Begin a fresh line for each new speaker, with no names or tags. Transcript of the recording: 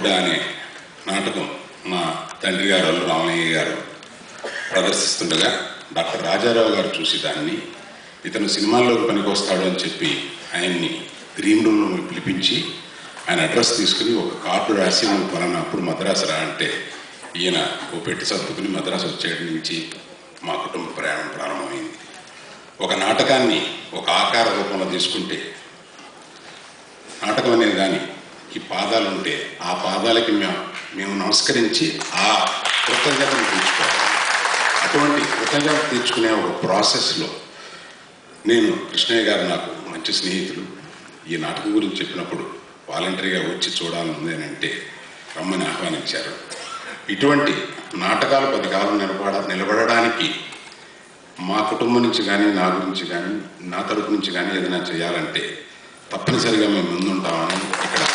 గుడ్డ అనే నాటకం మా తండ్రి గారు అల్లు రామయ్య గారు ప్రదర్శిస్తుండగా డాక్టర్ రాజారావు గారు చూసి దాన్ని ఇతను సినిమాల్లోకి పనికొస్తాడు అని చెప్పి ఆయన్ని గ్రీన్ రూమ్లో పిలిపించి ఆయన అడ్రస్ తీసుకుని ఒక కార్డు రాసి నువ్వు పలానా అప్పుడు మద్రాసు రా అంటే ఈయన ఓ పెట్టి సర్దుకుని మద్రాసు వచ్చేటి నుంచి మా కుటుంబ ప్రయాణం ప్రారంభమైంది ఒక నాటకాన్ని ఒక ఆకార రూపంలో తీసుకుంటే నాటకం అనేది కానీ ఈ పాదాలు ఉంటే ఆ పాదాలకి మేము మేము నమస్కరించి ఆ కృతజ్ఞతను తీర్చుకోవాలి అటువంటి కృతజ్ఞత తీర్చుకునే ఒక ప్రాసెస్లో నేను కృష్ణయ్య గారు నాకు మంచి స్నేహితులు ఈ నాటకం గురించి చెప్పినప్పుడు వాలంటరీగా వచ్చి చూడాలని ఉంది అని అంటే రమ్మని ఆహ్వానించారు ఇటువంటి నాటకాలు పది కాలం నిలబడ నిలబడడానికి మా కుటుంబం నుంచి కానీ నా గురించి కానీ నా తరపు నుంచి కానీ ఏదైనా చేయాలంటే తప్పనిసరిగా మేము ముందుంటామని ఇక్కడ